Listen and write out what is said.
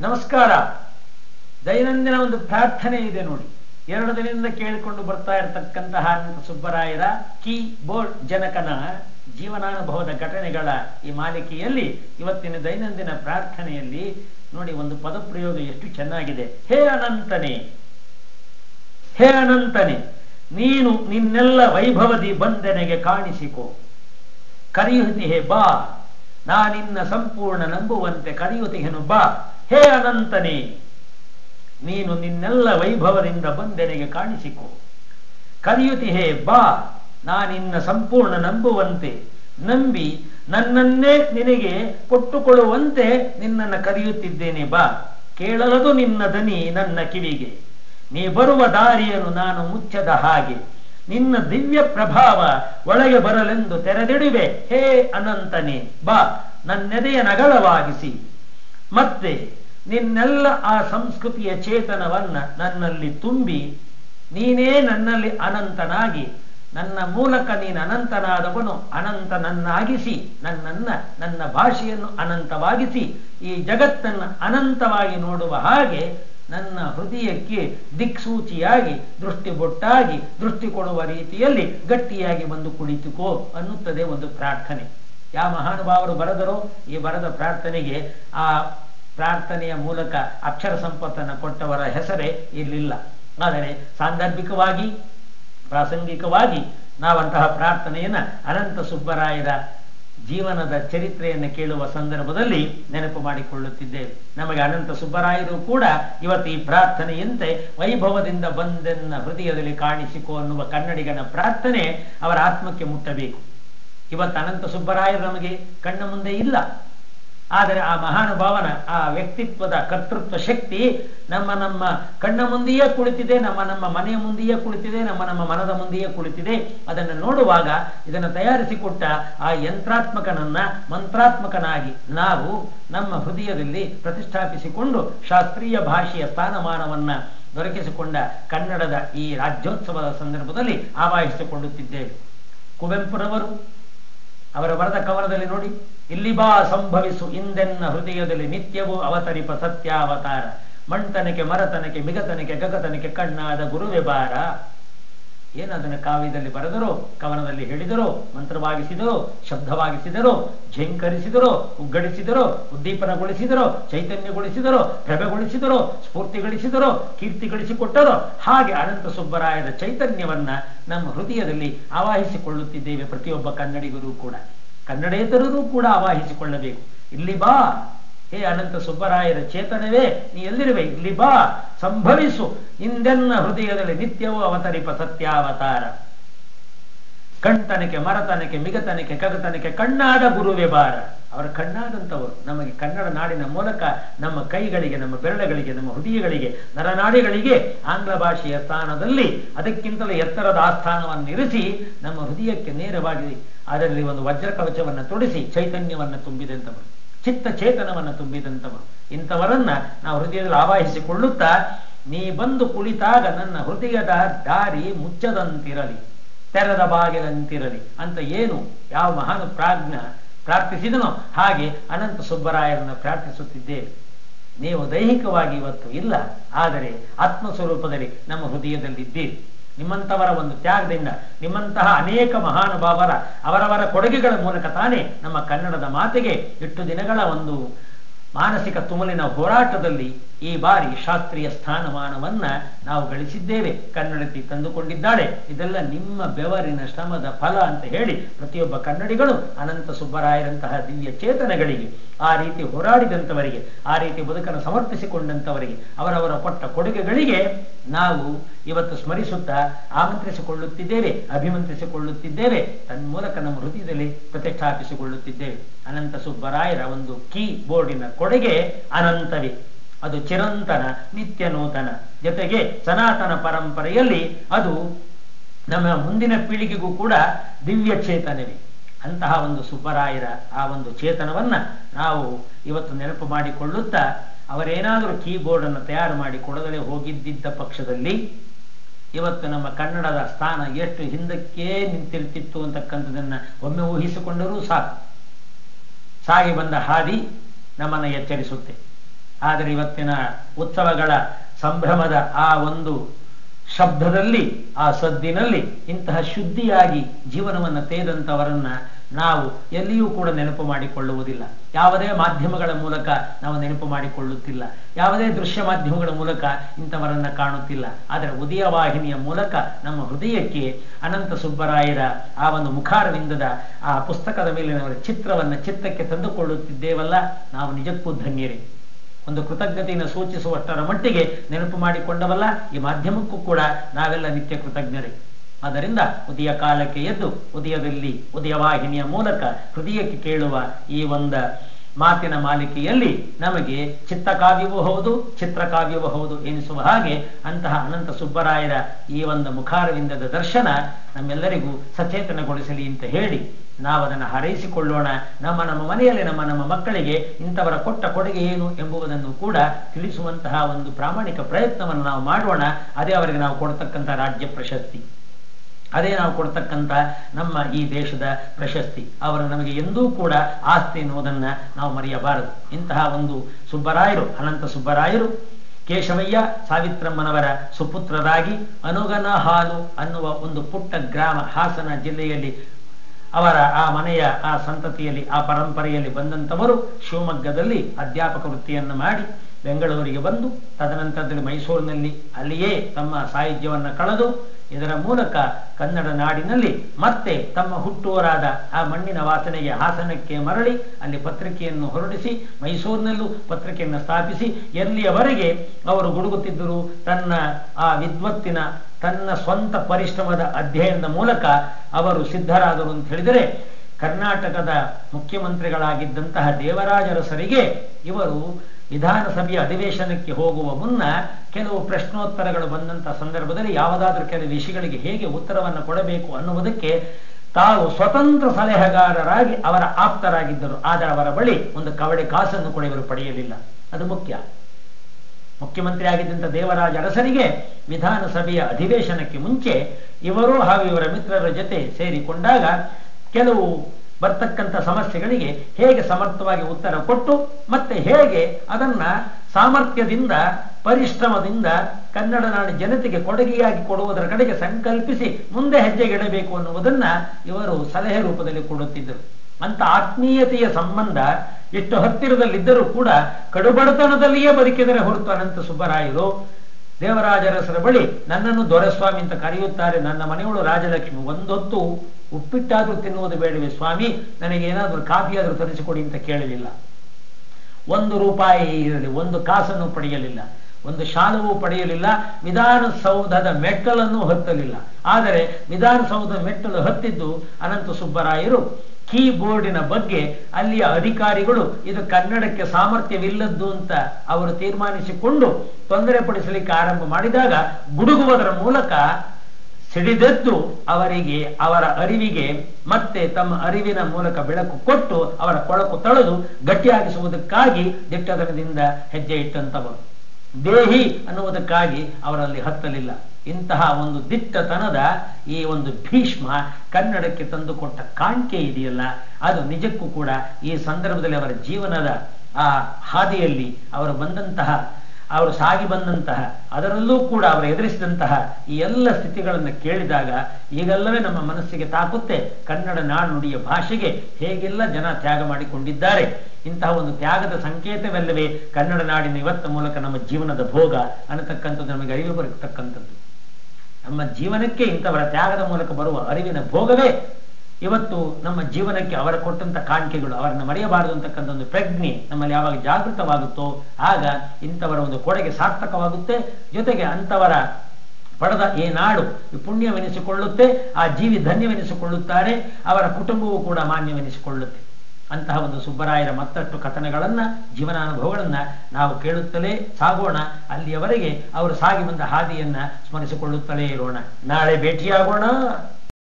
ನಮಸ್ಕಾರ ದೈನಂದಿನ ಒಂದು ಪ್ರಾರ್ಥನೆ ಇದೆ ನೋಡಿ ಎರಡು ದಿನದಿಂದ ಕೇಳಿಕೊಂಡು ಬರ್ತಾ ಇರತಕ್ಕಂತಹ ಅನಂತ ಸುಬ್ಬರಾಯರ ಕೀ ಬೋರ್ಡ್ ಜನಕನ ಜೀವನಾನುಭವದ ಘಟನೆಗಳ ಈ ಮಾಲಿಕೆಯಲ್ಲಿ ಇವತ್ತಿನ ದೈನಂದಿನ ಪ್ರಾರ್ಥನೆಯಲ್ಲಿ ನೋಡಿ ಒಂದು ಪದಪ್ರಯೋಗ ಎಷ್ಟು ಚೆನ್ನಾಗಿದೆ ಹೇ ಅನಂತನೇ ಹೇ ಅನಂತನೇ ನೀನು ನಿನ್ನೆಲ್ಲ ವೈಭವದಿ ಬಂದೆನೆಗೆ ಕಾಣಿಸಿಕೋ ಕರೆಯುತ್ತಿಹೆ ಬಾ ನಾನಿನ್ನ ಸಂಪೂರ್ಣ ನಂಬುವಂತೆ ಕರೆಯುತ್ತಿಹೆನು ಬಾ ಹೇ ಅನಂತನೇ ನೀನು ನಿನ್ನೆಲ್ಲ ವೈಭವದಿಂದ ಬಂದೆನೆಗೆ ಕಾಣಿಸಿಕೋ ಕರೆಯುತ್ತಿಹೆ ಬಾ ನಾನಿನ್ನ ಸಂಪೂರ್ಣ ನಂಬುವಂತೆ ನಂಬಿ ನನ್ನನ್ನೇ ನಿನಗೆ ಕೊಟ್ಟುಕೊಳ್ಳುವಂತೆ ನಿನ್ನನ್ನು ಕರೆಯುತ್ತಿದ್ದೇನೆ ಬಾ ಕೇಳಲದು ನಿನ್ನ ದನಿ ನನ್ನ ಕಿವಿಗೆ ನೀ ಬರುವ ದಾರಿಯನ್ನು ನಾನು ಮುಚ್ಚದ ಹಾಗೆ ನಿನ್ನ ದಿವ್ಯ ಪ್ರಭಾವ ಒಳಗೆ ಬರಲೆಂದು ತೆರೆದಿಡುವೆ ಹೇ ಅನಂತನೇ ಬಾ ನನ್ನೆದೆಯ ನಗಳವಾಗಿಸಿ ಮತ್ತೆ ನಿನ್ನೆಲ್ಲ ಆ ಸಂಸ್ಕೃತಿಯ ಚೇತನವನ್ನ ನನ್ನಲ್ಲಿ ತುಂಬಿ ನೀನೇ ನನ್ನಲ್ಲಿ ಅನಂತನಾಗಿ ನನ್ನ ಮೂಲಕ ನೀನು ಅನಂತನಾದವನು ಅನಂತನನ್ನಾಗಿಸಿ ನನ್ನನ್ನ ನನ್ನ ಭಾಷೆಯನ್ನು ಅನಂತವಾಗಿಸಿ ಈ ಜಗತ್ತನ್ನು ಅನಂತವಾಗಿ ನೋಡುವ ಹಾಗೆ ನನ್ನ ಹೃದಯಕ್ಕೆ ದಿಕ್ಸೂಚಿಯಾಗಿ ದೃಷ್ಟಿ ಬೊಟ್ಟಾಗಿ ದೃಷ್ಟಿ ಕೊಡುವ ರೀತಿಯಲ್ಲಿ ಗಟ್ಟಿಯಾಗಿ ಬಂದು ಕುಳಿತುಕೋ ಅನ್ನುತ್ತದೆ ಒಂದು ಪ್ರಾರ್ಥನೆ ಯಾವ ಮಹಾನುಭಾವರು ಬರೆದರೋ ಈ ಬರೆದ ಪ್ರಾರ್ಥನೆಗೆ ಆ ಪ್ರಾರ್ಥನೆಯ ಮೂಲಕ ಅಕ್ಷರ ಸಂಪತ್ತನ್ನು ಕೊಟ್ಟವರ ಹೆಸರೇ ಇರಲಿಲ್ಲ ಆದರೆ ಸಾಂದರ್ಭಿಕವಾಗಿ ಪ್ರಾಸಂಗಿಕವಾಗಿ ನಾವಂತಹ ಪ್ರಾರ್ಥನೆಯನ್ನ ಅನಂತ ಸುಬ್ಬರಾಯರ ಜೀವನದ ಚರಿತ್ರೆಯನ್ನು ಕೇಳುವ ಸಂದರ್ಭದಲ್ಲಿ ನೆನಪು ಮಾಡಿಕೊಳ್ಳುತ್ತಿದ್ದೇವೆ ನಮಗೆ ಅನಂತ ಸುಬ್ಬರಾಯರು ಕೂಡ ಇವತ್ತು ಈ ಪ್ರಾರ್ಥನೆಯಂತೆ ವೈಭವದಿಂದ ಬಂದೆನ್ನ ಹೃದಯದಲ್ಲಿ ಕಾಣಿಸಿಕೋ ಅನ್ನುವ ಕನ್ನಡಿಗನ ಪ್ರಾರ್ಥನೆ ಅವರ ಆತ್ಮಕ್ಕೆ ಮುಟ್ಟಬೇಕು ಇವತ್ತು ಅನಂತ ಸುಬ್ಬರಾಯರು ನಮಗೆ ಕಣ್ಣ ಮುಂದೆ ಇಲ್ಲ ಆದರೆ ಆ ಮಹಾನುಭಾವನ ಆ ವ್ಯಕ್ತಿತ್ವದ ಕರ್ತೃತ್ವ ಶಕ್ತಿ ನಮ್ಮ ನಮ್ಮ ಕಣ್ಣ ಮುಂದೆಯೇ ಕುಳಿತಿದೆ ನಮ್ಮ ನಮ್ಮ ಮನೆಯ ಮುಂದೆಯೇ ಕುಳಿತಿದೆ ನಮ್ಮ ನಮ್ಮ ಮನದ ಮುಂದೆಯೇ ಕುಳಿತಿದೆ ಅದನ್ನು ನೋಡುವಾಗ ಇದನ್ನು ತಯಾರಿಸಿಕೊಟ್ಟ ಆ ಯಂತ್ರಾತ್ಮಕನನ್ನ ಮಂತ್ರಾತ್ಮಕನಾಗಿ ನಾವು ನಮ್ಮ ಹೃದಯದಲ್ಲಿ ಪ್ರತಿಷ್ಠಾಪಿಸಿಕೊಂಡು ಶಾಸ್ತ್ರೀಯ ಭಾಷೆಯ ಸ್ಥಾನಮಾನವನ್ನ ದೊರಕಿಸಿಕೊಂಡ ಕನ್ನಡದ ಈ ರಾಜ್ಯೋತ್ಸವದ ಸಂದರ್ಭದಲ್ಲಿ ಆವಾಹಿಸಿಕೊಳ್ಳುತ್ತಿದ್ದೇವೆ ಕುವೆಂಪುರವರು ಅವರ ಬರೆದ ಕವನದಲ್ಲಿ ನೋಡಿ ಇಲ್ಲಿ ಬಾ ಸಂಭವಿಸು ಇಂದೆನ್ನ ಹೃದಯದಲ್ಲಿ ನಿತ್ಯವೂ ಅವತರಿಪ ಸತ್ಯಾವತಾರ ಮಣ್ತನಕ್ಕೆ ಮರತನಕ್ಕೆ ಮಿಗತನಕ್ಕೆ ಗಗತನಕ್ಕೆ ಕಣ್ಣಾದ ಗುರುವೆ ಬಾರ ಏನದನ್ನು ಕಾವ್ಯದಲ್ಲಿ ಬರೆದರೋ ಕವನದಲ್ಲಿ ಹೇಳಿದರೋ ಮಂತ್ರವಾಗಿಸಿದರೋ ಶಬ್ದವಾಗಿಸಿದರೋ ಝಂಕರಿಸಿದರೋ ಉಗ್ಗಡಿಸಿದರೋ ಉದ್ದೀಪನಗೊಳಿಸಿದರೋ ಚೈತನ್ಯಗೊಳಿಸಿದರೋ ಪ್ರಭೆಗೊಳಿಸಿದರೋ ಸ್ಫೂರ್ತಿಗಳಿಸಿದರೋ ಕೀರ್ತಿಗಳಿಸಿಕೊಟ್ಟರೋ ಹಾಗೆ ಅನಂತ ಸುಬ್ಬರಾಯದ ಚೈತನ್ಯವನ್ನ ನಮ್ಮ ಹೃದಯದಲ್ಲಿ ಆವಾಹಿಸಿಕೊಳ್ಳುತ್ತಿದ್ದೇವೆ ಪ್ರತಿಯೊಬ್ಬ ಕನ್ನಡಿಗರು ಕೂಡ ಕನ್ನಡೇತರರೂ ಕೂಡ ಆವಾಹಿಸಿಕೊಳ್ಳಬೇಕು ಇಲ್ಲಿ ಬಾ ಹೇ ಅನಂತ ಸುಬ್ಬರಾಯರ ಚೇತನವೇ ನೀ ಎಲ್ಲಿರುವೆ ಇಲ್ಲಿ ಬಾ ಸಂಭವಿಸು ಇಂದೆನ್ನ ಹೃದಯದಲ್ಲಿ ನಿತ್ಯವೂ ಅವತರಿಪ ಸತ್ಯಾವತಾರ ಕಣ್ತನಕ್ಕೆ ಮರತನಕ್ಕೆ ಮಿಗತನಕ್ಕೆ ಕಗತನಕ್ಕೆ ಕಣ್ಣಾದ ಗುರುವೆ ಬಾರ ಅವರ ಕಣ್ಣಾದಂಥವರು ನಮಗೆ ಕನ್ನಡ ನಾಡಿನ ಮೂಲಕ ನಮ್ಮ ಕೈಗಳಿಗೆ ನಮ್ಮ ಬೆರಳುಗಳಿಗೆ ನಮ್ಮ ಹೃದಯಗಳಿಗೆ ನರನಾಡಿಗಳಿಗೆ ಆಂಗ್ಲ ಭಾಷೆಯ ಸ್ಥಾನದಲ್ಲಿ ಅದಕ್ಕಿಂತಲೂ ಎತ್ತರದ ಆಸ್ಥಾನವನ್ನು ಇರಿಸಿ ನಮ್ಮ ಹೃದಯಕ್ಕೆ ನೇರವಾಗಿ ಅದರಲ್ಲಿ ಒಂದು ವಜ್ರ ಕವಚವನ್ನು ತೊಡಿಸಿ ಚೈತನ್ಯವನ್ನು ತುಂಬಿದಂಥವರು ಚಿತ್ತ ಚೇತನವನ್ನು ತುಂಬಿದಂಥವರು ಇಂಥವರನ್ನ ನಾವು ಹೃದಯದಲ್ಲಿ ಆವಾಹಿಸಿಕೊಳ್ಳುತ್ತಾ ನೀ ಬಂದು ಕುಳಿತಾಗ ನನ್ನ ಹೃದಯದ ದಾರಿ ಮುಚ್ಚದಂತಿರಲಿ ತೆರೆದ ಬಾಗಿಲಂತಿರಲಿ ಅಂತ ಏನು ಯಾವ ಮಹಾನ್ ಪ್ರಾಜ್ಞ ಪ್ರಾರ್ಥಿಸಿದನೋ ಹಾಗೆ ಅನಂತ ಸುಬ್ಬರಾಯರನ್ನು ಪ್ರಾರ್ಥಿಸುತ್ತಿದ್ದೇವೆ ನೀವು ದೈಹಿಕವಾಗಿ ಇವತ್ತು ಇಲ್ಲ ಆದರೆ ಆತ್ಮಸ್ವರೂಪದಲ್ಲಿ ನಮ್ಮ ಹೃದಯದಲ್ಲಿದ್ದೀರಿ ನಿಮ್ಮಂಥವರ ಒಂದು ತ್ಯಾಗದಿಂದ ನಿಮ್ಮಂತಹ ಅನೇಕ ಮಹಾನುಭಾವರ ಅವರವರ ಕೊಡುಗೆಗಳ ಮೂಲಕ ತಾನೇ ನಮ್ಮ ಕನ್ನಡದ ಮಾತೆಗೆ ಇಟ್ಟು ದಿನಗಳ ಒಂದು ಮಾನಸಿಕ ತುಮಲಿನ ಹೋರಾಟದಲ್ಲಿ ಈ ಬಾರಿ ಶಾಸ್ತ್ರೀಯ ಸ್ಥಾನಮಾನವನ್ನ ನಾವು ಗಳಿಸಿದ್ದೇವೆ ಕನ್ನಡತಿ ತಂದುಕೊಂಡಿದ್ದಾಳೆ ಇದೆಲ್ಲ ನಿಮ್ಮ ಬೆವರಿನ ಶ್ರಮದ ಫಲ ಅಂತ ಹೇಳಿ ಪ್ರತಿಯೊಬ್ಬ ಕನ್ನಡಿಗಳು ಅನಂತ ಸುಬ್ಬರಾಯರಂತಹ ದಿವ್ಯ ಚೇತನಗಳಿಗೆ ಆ ರೀತಿ ಹೋರಾಡಿದಂಥವರಿಗೆ ಆ ರೀತಿ ಬದುಕನ್ನು ಸಮರ್ಪಿಸಿಕೊಂಡಂಥವರಿಗೆ ಅವರವರ ಕೊಟ್ಟ ಕೊಡುಗೆಗಳಿಗೆ ನಾವು ಇವತ್ತು ಸ್ಮರಿಸುತ್ತಾ ಆಮಂತ್ರಿಸಿಕೊಳ್ಳುತ್ತಿದ್ದೇವೆ ಅಭಿಮಂತ್ರಿಸಿಕೊಳ್ಳುತ್ತಿದ್ದೇವೆ ತನ್ಮೂಲಕ ನಮ್ಮ ಹೃದಯದಲ್ಲಿ ಪ್ರತಿಷ್ಠಾಪಿಸಿಕೊಳ್ಳುತ್ತಿದ್ದೇವೆ ಅನಂತ ಸುಬ್ಬರಾಯರ ಒಂದು ಕೀ ಬೋರ್ಡಿನ ಕೊಡುಗೆ ಅನಂತವೇ ಅದು ಚಿರಂತನ ನಿತ್ಯ ನೂತನ ಜೊತೆಗೆ ಸನಾತನ ಪರಂಪರೆಯಲ್ಲಿ ಅದು ನಮ್ಮ ಮುಂದಿನ ಪೀಳಿಗೆಗೂ ಕೂಡ ದಿವ್ಯ ಚೇತನವೇ ಅಂತಹ ಒಂದು ಸುಬ್ಬರಾಯರ ಆ ಒಂದು ಚೇತನವನ್ನ ನಾವು ಇವತ್ತು ನೆನಪು ಮಾಡಿಕೊಳ್ಳುತ್ತಾ ಅವರೇನಾದರೂ ಕೀಬೋರ್ಡ್ ಅನ್ನು ತಯಾರು ಮಾಡಿ ಕೊಡದಲೇ ಹೋಗಿದ್ದಿದ್ದ ಪಕ್ಷದಲ್ಲಿ ಇವತ್ತು ನಮ್ಮ ಕನ್ನಡದ ಸ್ಥಾನ ಎಷ್ಟು ಹಿಂದಕ್ಕೆ ನಿಂತಿರ್ತಿತ್ತು ಅಂತಕ್ಕಂಥದನ್ನ ಒಮ್ಮೆ ಊಹಿಸಿಕೊಂಡರೂ ಸಾಕು ಸಾಗಿ ಬಂದ ಹಾದಿ ನಮ್ಮನ್ನು ಎಚ್ಚರಿಸುತ್ತೆ ಆದರೆ ಇವತ್ತಿನ ಉತ್ಸವಗಳ ಸಂಭ್ರಮದ ಆ ಒಂದು ಶಬ್ದದಲ್ಲಿ ಆ ಸದ್ದಿನಲ್ಲಿ ಇಂತಹ ಶುದ್ಧಿಯಾಗಿ ಜೀವನವನ್ನು ತೇದಂತವರನ್ನ ನಾವು ಎಲ್ಲಿಯೂ ಕೂಡ ನೆನಪು ಮಾಡಿಕೊಳ್ಳುವುದಿಲ್ಲ ಯಾವುದೇ ಮಾಧ್ಯಮಗಳ ಮೂಲಕ ನಾವು ನೆನಪು ಮಾಡಿಕೊಳ್ಳುತ್ತಿಲ್ಲ ಯಾವುದೇ ದೃಶ್ಯ ಮಾಧ್ಯಮಗಳ ಮೂಲಕ ಇಂಥವರನ್ನ ಕಾಣುತ್ತಿಲ್ಲ ಆದರೆ ಉದಯ ವಾಹಿನಿಯ ಮೂಲಕ ನಮ್ಮ ಹೃದಯಕ್ಕೆ ಅನಂತ ಸುಬ್ಬರಾಯರ ಆ ಒಂದು ಮುಖಾರವಿಂದದ ಆ ಪುಸ್ತಕದ ಮೇಲಿನವರ ಚಿತ್ರವನ್ನ ಚಿತ್ತಕ್ಕೆ ತಂದುಕೊಳ್ಳುತ್ತಿದ್ದೇವಲ್ಲ ನಾವು ನಿಜಕ್ಕೂ ಧನ್ಯರೇ ಒಂದು ಕೃತಜ್ಞತೆಯನ್ನು ಸೂಚಿಸುವಷ್ಟರ ಮಟ್ಟಿಗೆ ನೆನಪು ಮಾಡಿಕೊಂಡವಲ್ಲ ಈ ಮಾಧ್ಯಮಕ್ಕೂ ಕೂಡ ನಾವೆಲ್ಲ ನಿತ್ಯ ಕೃತಜ್ಞರೇ ಆದ್ದರಿಂದ ಉದಯ ಕಾಲಕ್ಕೆ ಎದ್ದು ಉದಯದಲ್ಲಿ ಉದಯ ವಾಹಿನಿಯ ಮೂಲಕ ಹೃದಯಕ್ಕೆ ಕೇಳುವ ಈ ಒಂದ ಮಾತಿನ ಮಾಲಿಕೆಯಲ್ಲಿ ನಮಗೆ ಚಿತ್ತಕಾವ್ಯವೂ ಹೌದು ಚಿತ್ರಕಾವ್ಯವೂ ಹೌದು ಎನಿಸುವ ಹಾಗೆ ಅಂತಹ ಅನಂತ ಸುಬ್ಬರಾಯರ ಈ ಒಂದು ಮುಖಾರವಿಂದದ ದರ್ಶನ ನಮ್ಮೆಲ್ಲರಿಗೂ ಸಚೇತನಗೊಳಿಸಲಿ ಅಂತ ಹೇಳಿ ನಾವು ಅದನ್ನು ಹಾರೈಸಿಕೊಳ್ಳೋಣ ನಮ್ಮ ನಮ್ಮ ಮನೆಯಲ್ಲಿ ನಮ್ಮ ನಮ್ಮ ಮಕ್ಕಳಿಗೆ ಇಂಥವರ ಕೊಟ್ಟ ಕೊಡುಗೆ ಏನು ಎಂಬುದನ್ನು ಕೂಡ ತಿಳಿಸುವಂತಹ ಒಂದು ಪ್ರಾಮಾಣಿಕ ಪ್ರಯತ್ನವನ್ನು ನಾವು ಮಾಡೋಣ ಅದೇ ಅವರಿಗೆ ನಾವು ಕೊಡ್ತಕ್ಕಂಥ ರಾಜ್ಯ ಪ್ರಶಸ್ತಿ ಅದೇ ನಾವು ಕೊಡ್ತಕ್ಕಂಥ ನಮ್ಮ ಈ ದೇಶದ ಪ್ರಶಸ್ತಿ ಅವರು ನಮಗೆ ಎಂದೂ ಕೂಡ ಆಸ್ತಿ ಎನ್ನುವುದನ್ನ ನಾವು ಮರೆಯಬಾರದು ಇಂತಹ ಒಂದು ಸುಬ್ಬರಾಯರು ಅನಂತ ಸುಬ್ಬರಾಯರು ಕೇಶವಯ್ಯ ಸಾವಿತ್ರಮ್ಮನವರ ಸುಪುತ್ರರಾಗಿ ಅನುಗನ ಹಾಲು ಅನ್ನುವ ಒಂದು ಪುಟ್ಟ ಗ್ರಾಮ ಹಾಸನ ಜಿಲ್ಲೆಯಲ್ಲಿ ಅವರ ಆ ಮನೆಯ ಆ ಸಂತತಿಯಲ್ಲಿ ಆ ಪರಂಪರೆಯಲ್ಲಿ ಬಂದಂಥವರು ಶಿವಮೊಗ್ಗದಲ್ಲಿ ಅಧ್ಯಾಪಕ ವೃತ್ತಿಯನ್ನು ಮಾಡಿ ಬೆಂಗಳೂರಿಗೆ ಬಂದು ತದನಂತರದಲ್ಲಿ ಮೈಸೂರಿನಲ್ಲಿ ಅಲ್ಲಿಯೇ ತಮ್ಮ ಸಾಹಿತ್ಯವನ್ನು ಕಳೆದು ಇದರ ಮೂಲಕ ಕನ್ನಡ ನಾಡಿನಲ್ಲಿ ಮತ್ತೆ ತಮ್ಮ ಹುಟ್ಟೂರಾದ ಆ ಮಣ್ಣಿನ ವಾಸನೆಗೆ ಹಾಸನಕ್ಕೆ ಮರಳಿ ಅಲ್ಲಿ ಪತ್ರಿಕೆಯನ್ನು ಹೊರಡಿಸಿ ಮೈಸೂರಿನಲ್ಲೂ ಪತ್ರಿಕೆಯನ್ನು ಸ್ಥಾಪಿಸಿ ಎಲ್ಲಿಯವರೆಗೆ ಅವರು ಗುಡುಗುತ್ತಿದ್ದರು ತನ್ನ ಆ ವಿದ್ವತ್ತಿನ ತನ್ನ ಸ್ವಂತ ಪರಿಶ್ರಮದ ಅಧ್ಯಯನದ ಮೂಲಕ ಅವರು ಸಿದ್ಧರಾದರು ಅಂತ ಹೇಳಿದರೆ ಕರ್ನಾಟಕದ ಮುಖ್ಯಮಂತ್ರಿಗಳಾಗಿದ್ದಂತಹ ದೇವರಾಜರಸರಿಗೆ ಇವರು ವಿಧಾನಸಭೆಯ ಅಧಿವೇಶನಕ್ಕೆ ಹೋಗುವ ಮುನ್ನ ಕೆಲವು ಪ್ರಶ್ನೋತ್ತರಗಳು ಬಂದಂತಹ ಸಂದರ್ಭದಲ್ಲಿ ಯಾವುದಾದ್ರೂ ಕೆಲವು ವಿಷಯಗಳಿಗೆ ಹೇಗೆ ಉತ್ತರವನ್ನು ಕೊಡಬೇಕು ಅನ್ನುವುದಕ್ಕೆ ತಾವು ಸ್ವತಂತ್ರ ಸಲಹೆಗಾರರಾಗಿ ಅವರ ಆಪ್ತರಾಗಿದ್ದರು ಆದರೆ ಅವರ ಬಳಿ ಒಂದು ಕವಡೆ ಕಾಸನ್ನು ಕೂಡ ಇವರು ಪಡೆಯಲಿಲ್ಲ ಅದು ಮುಖ್ಯ ಮುಖ್ಯಮಂತ್ರಿ ಆಗಿದ್ದಂಥ ದೇವರಾಜ ಅರಸರಿಗೆ ವಿಧಾನಸಭೆಯ ಅಧಿವೇಶನಕ್ಕೆ ಮುಂಚೆ ಇವರು ಹಾಗೂ ಇವರ ಮಿತ್ರರ ಜೊತೆ ಸೇರಿಕೊಂಡಾಗ ಕೆಲವು ಬರ್ತಕ್ಕಂಥ ಸಮಸ್ಯೆಗಳಿಗೆ ಹೇಗೆ ಸಮರ್ಥವಾಗಿ ಉತ್ತರ ಕೊಟ್ಟು ಮತ್ತೆ ಹೇಗೆ ಅದನ್ನ ಸಾಮರ್ಥ್ಯದಿಂದ ಪರಿಶ್ರಮದಿಂದ ಕನ್ನಡ ನಾಡಿನ ಜನತೆಗೆ ಕೊಡುಗೆಯಾಗಿ ಕೊಡುವುದರ ಕಡೆಗೆ ಸಂಕಲ್ಪಿಸಿ ಮುಂದೆ ಹೆಜ್ಜೆಗಿಡಬೇಕು ಅನ್ನುವುದನ್ನ ಇವರು ಸಲಹೆ ರೂಪದಲ್ಲಿ ಕೊಡುತ್ತಿದ್ದರು ಅಂತ ಆತ್ಮೀಯತೆಯ ಸಂಬಂಧ ಎಷ್ಟು ಹತ್ತಿರದಲ್ಲಿದ್ದರೂ ಕೂಡ ಕಡುಬಡತನದಲ್ಲಿಯೇ ಬದುಕಿದರೆ ಹೊರತು ಅನಂತ ಸುಬ್ಬರಾಯರು ದೇವರಾಜರಸರ ಬಳಿ ನನ್ನನ್ನು ದೊರೆಸ್ವಾಮಿ ಅಂತ ಕರೆಯುತ್ತಾರೆ ನನ್ನ ಮನೆಯವಳು ರಾಜಲಕ್ಷ್ಮಿ ಒಂದೊತ್ತು ಉಪ್ಪಿಟ್ಟಾದ್ರೂ ತಿನ್ನುವುದು ಬೇಡವೇ ಸ್ವಾಮಿ ನನಗೆ ಏನಾದರೂ ಕಾಫಿ ಆದರೂ ತರಿಸಿಕೊಡಿ ಅಂತ ಕೇಳಲಿಲ್ಲ ಒಂದು ರೂಪಾಯಿ ಇರಲಿ ಒಂದು ಕಾಸನ್ನು ಪಡೆಯಲಿಲ್ಲ ಒಂದು ಶಾಲವೂ ಪಡೆಯಲಿಲ್ಲ ವಿಧಾನಸೌಧದ ಮೆಟ್ಟಲನ್ನು ಹತ್ತಲಿಲ್ಲ ಆದರೆ ವಿಧಾನಸೌಧದ ಮೆಟ್ಟಲು ಹತ್ತಿದ್ದು ಅನಂತ ಸುಬ್ಬರಾಯರು ಕೀಬೋರ್ಡಿನ ಬಗ್ಗೆ ಅಲ್ಲಿಯ ಅಧಿಕಾರಿಗಳು ಇದು ಕನ್ನಡಕ್ಕೆ ಸಾಮರ್ಥ್ಯವಿಲ್ಲದ್ದು ಅಂತ ಅವರು ತೀರ್ಮಾನಿಸಿಕೊಂಡು ತೊಂದರೆ ಪಡಿಸಲಿಕ್ಕೆ ಆರಂಭ ಮಾಡಿದಾಗ ಗುಡುಗುವುದರ ಮೂಲಕ ಸಿಡಿದೆದ್ದು ಅವರಿಗೆ ಅವರ ಅರಿವಿಗೆ ಮತ್ತೆ ತಮ್ಮ ಅರಿವಿನ ಮೂಲಕ ಬೆಳಕು ಕೊಟ್ಟು ಅವರ ಕೊಳಕು ತಳೆದು ಗಟ್ಟಿಯಾಗಿಸುವುದಕ್ಕಾಗಿ ದಿಟ್ಟತನದಿಂದ ಹೆಜ್ಜೆ ಇಟ್ಟಂತವರು ದೇಹಿ ಅನ್ನುವುದಕ್ಕಾಗಿ ಅವರಲ್ಲಿ ಹತ್ತಲಿಲ್ಲ ಇಂತಹ ಒಂದು ದಿಟ್ಟತನದ ಈ ಒಂದು ಭೀಷ್ಮ ಕನ್ನಡಕ್ಕೆ ತಂದುಕೊಟ್ಟ ಕಾಣಿಕೆ ಇದೆಯಲ್ಲ ಅದು ನಿಜಕ್ಕೂ ಕೂಡ ಈ ಸಂದರ್ಭದಲ್ಲಿ ಅವರ ಜೀವನದ ಆ ಹಾದಿಯಲ್ಲಿ ಅವರು ಬಂದಂತಹ ಅವರು ಸಾಗಿ ಬಂದಂತಹ ಅದರಲ್ಲೂ ಕೂಡ ಅವರು ಎದುರಿಸಿದಂತಹ ಈ ಎಲ್ಲ ಸ್ಥಿತಿಗಳನ್ನು ಕೇಳಿದಾಗ ಈಗೆಲ್ಲವೇ ನಮ್ಮ ಮನಸ್ಸಿಗೆ ತಾಕುತ್ತೆ ಕನ್ನಡ ನಾಡುನುಡಿಯ ಭಾಷೆಗೆ ಹೇಗೆಲ್ಲ ಜನ ತ್ಯಾಗ ಮಾಡಿಕೊಂಡಿದ್ದಾರೆ ಇಂತಹ ಒಂದು ತ್ಯಾಗದ ಸಂಕೇತವಲ್ಲವೇ ಕನ್ನಡ ನಾಡಿನ ಇವತ್ತ ಮೂಲಕ ನಮ್ಮ ಜೀವನದ ಭೋಗ ಅನ್ನತಕ್ಕಂಥದ್ದು ನಮಗೆ ಅರಿವು ಬರತಕ್ಕಂಥದ್ದು ನಮ್ಮ ಜೀವನಕ್ಕೆ ಇಂಥವರ ತ್ಯಾಗದ ಮೂಲಕ ಬರುವ ಅರಿವಿನ ಭೋಗವೇ ಇವತ್ತು ನಮ್ಮ ಜೀವನಕ್ಕೆ ಅವರ ಕೊಟ್ಟಂತ ಕಾಣಿಕೆಗಳು ಅವರನ್ನು ಮರೆಯಬಾರದು ಅಂತಕ್ಕಂಥ ಒಂದು ಪ್ರಜ್ಞೆ ನಮ್ಮಲ್ಲಿ ಯಾವಾಗ ಜಾಗೃತವಾಗುತ್ತೋ ಆಗ ಇಂಥವರ ಒಂದು ಕೊಡುಗೆ ಸಾರ್ಥಕವಾಗುತ್ತೆ ಜೊತೆಗೆ ಅಂಥವರ ಪಡೆದ ಈ ನಾಡು ಪುಣ್ಯವೆನಿಸಿಕೊಳ್ಳುತ್ತೆ ಆ ಜೀವಿ ಧನ್ಯವೆನಿಸಿಕೊಳ್ಳುತ್ತಾರೆ ಅವರ ಕುಟುಂಬವೂ ಕೂಡ ಮಾನ್ಯವೆನಿಸಿಕೊಳ್ಳುತ್ತೆ ಅಂತಹ ಒಂದು ಸುಬ್ಬರಾಯರ ಮತ್ತಷ್ಟು ಕಥನಗಳನ್ನ ಜೀವನಾನುಭವಗಳನ್ನ ನಾವು ಕೇಳುತ್ತಲೇ ಸಾಗೋಣ ಅಲ್ಲಿಯವರೆಗೆ ಅವರು ಸಾಗಿ ಬಂದ ಹಾದಿಯನ್ನ ಸ್ಮರಿಸಿಕೊಳ್ಳುತ್ತಲೇ ಇರೋಣ ನಾಳೆ ಭೇಟಿಯಾಗೋಣ